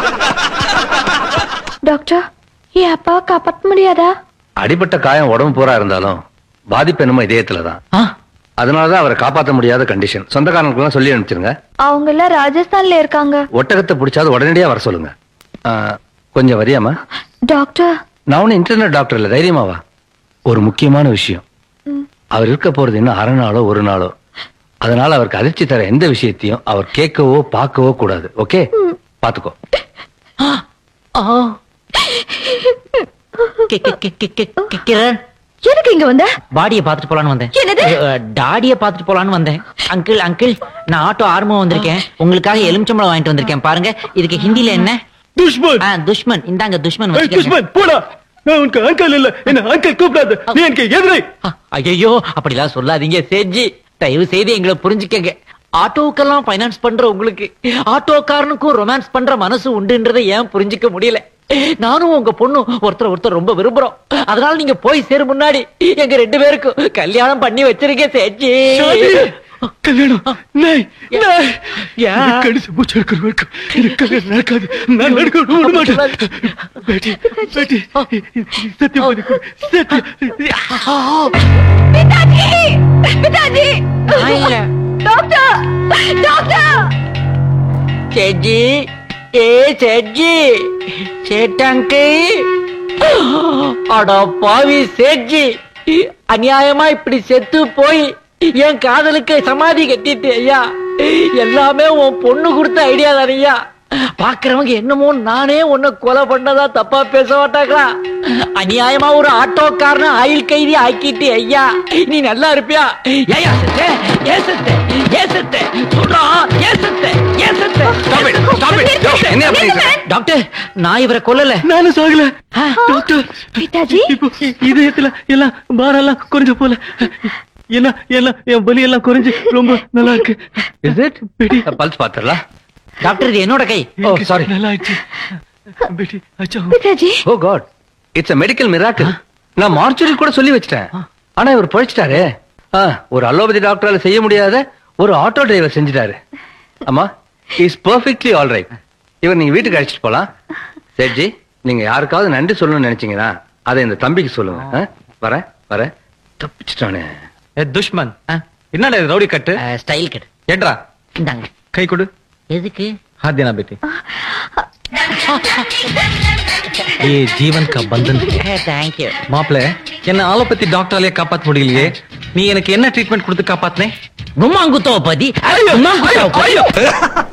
Doctor என் அப்பாவை காப்பாற்ற முடியாதா அடிபட்ட காயம் உடம்பு பூரா இருந்தாலும் பாதிப்பு என்னமோ இதயத்துல தான் ஆ, அதனாலதான் அவரை காப்பாற்ற முடியாத கண்டிஷன் சொந்தக்காரங்களுக்குலாம் சொல்லி அனுப்பிச்சிருங்க அவங்க எல்லாம் ராஜஸ்தான்ல இருக்காங்க ஒட்டகத்தை பிடிச்சாது உடனடியா வர சொல்லுங்க ஆ, கொஞ்சம் வரியாமா டாக்டர் நான் ஒன்னும் இன்டர்நெட் டாக்டர் இல்ல தைரியமாவா ஒரு முக்கியமான விஷயம் ம். அவர் இருக்க போறது இன்னும் அரை நாளோ ஒரு நாளோ அதனால அவருக்கு அதிர்ச்சி தர எந்த விஷயத்தையும் அவர் கேட்கவோ பார்க்கவோ கூடாது ஓகே பாத்துக்கோ ஆ. கி- கி- கி- கி- கி- கி- கிரண் எதுக்கு இங்க வந்த பாடிய பாத்துட்டு போலான்னு வந்தேன் என்னது? அஹ், டாடிய பாத்துட்டு போலான்னு வந்தேன் அங்கிள் அங்கிள் நான் ஆட்டோ ஆர்மோ வந்திருக்கேன் உங்களுக்காக எலுமிச்சம்பழம் வாங்கிட்டு வந்திருக்கேன் பாருங்க இதுக்கு ஹிந்தில என்ன துஷ்மன் ஆ, துஷ்மன் இந்தாங்க துஷ்மன் ஏய், வச்சுக்கோங்க. துஷ்மன் போடா நான் உனக்கு அங்கிள் இல்ல என்ன அங்கிள் கூப்பிடாத நீ எனக்கு எதிரை ஐயோ அப்படிலாம் சொல்லாதீங்க சேஜி தயவு செய்து எங்களை புரிஞ்சுக்கங்க ஆட்டோக்கெல்லாம் ஃபைனான்ஸ் பண்ற உங்களுக்கு ஆட்டோக்காரனுக்கும் ரொமான்ஸ் பண்ற மனசு உண்டுன்றதை ஏன் புரிஞ்சுக்க முடியல நானும் உங்க பொண்ணு ஒருத்தர் ஒருத்தர் ரொம்ப விரும்புறோம் அதனால நீங்க போய் சேரும் முன்னாடி எங்க ரெண்டு பேருக்கும் கல்யாணம் பண்ணி வச்சிருக்கேன் சேஜி ஷாதி, கல்யாணம் நாய் நாய் ஏன்? எனக்கு கடிச்சு மூச்சு எடுக்கிற வரைக்கும் எனக்கு கல்யாணம் நடக்காது நான் நடக்க விட மாட்டேன் பேட்டி பேட்டி சத்தியம் பண்ணி கொடு. சத்தியம் பிதாஜி பிதாஜி நான் இல்ல. டாக்டர் டாக்டர் சேஜி ஏ சேஜி சேட்டாங்கே அட பாவி சேட்ஜி அநியாயமா இப்படி செத்து போய் என் காதலுக்கு சமாதி கட்டிட்டு ஐயா எல்லாமே உன் பொண்ணு கொடுத்த ஐடியா தானையா பாக்குறவங்க என்னமோ நானே உன்னை கொலை பண்ணதா தப்பா பேச மாட்டாங்களா அநியாயமா ஒரு ஆட்டோக்காரன ஆயில் கைதி ஆக்கிட்டு ஐயா நீ நல்லா இருப்பியா ஏயா செத்த ஏன் செத்த ஏன் செத்த சொல்றா ஏன் செத்த ஏன் செத்த Stop it, stop it. Yo, என்ன பண்ணிட்டு இருக்க? டாக்டர் நான் இவரை கொல்லல நானும் சாகல டாக்டர் பிதாஜி இப்போ இதயத்துல எல்லாம் பாரெல்லாம் குறைஞ்ச போல எல்லாம் எல்லாம் என் வலி எல்லாம் குறைஞ்சு ரொம்ப நல்லா இருக்கு Is it? பல்ஸ் பாத்துடலாம் டாக்டர் இது என்னோட கை ஓ சாரி நல்லா ஆயிடுச்சு பேட்டி அச்சா பிதாஜி oh god it's a medical miracle நான் மார்ச்சுரி கூட சொல்லி வச்சிட்டேன் ஆனா இவர் பழிச்சிட்டாரே ஆ, ஒரு அலோபதி டாக்டரால செய்ய முடியாத ஒரு ஆட்டோ டிரைவர் செஞ்சுட்டாரு அம்மா இஸ் பெர்ஃபெக்ட்லி ஆல் ரைட் இவர் நீங்க வீட்டுக்கு அழைச்சிட்டு போலாம் சேட்ஜி நீங்க யாருக்காவது நன்றி சொல்லணும்னு நினைச்சீங்கன்னா அதை இந்த தம்பிக்கு சொல்லுங்க ஆ? வரேன் வரேன் தப்பிச்சிட்டானே ஏ துஷ்மன் ஆ, என்னடா இது ரவுடி கட்டு அஹ், ஸ்டைல் கட் ஏன்றா இந்தாங்க கை கொடு எதுக்கு हाथ देना बेटी ये जीवन का बंधन है தேங்க்யூ மாப்பிள என்ன ஆலோபதி டாக்டராலே காப்பாத்த முடியலையே நீ எனக்கு என்ன ட்ரீட்மெண்ட் கொடுத்து காப்பாத்தினே கும்மாங்குத்தோ பதி கும்மாங்குத்தோ பதி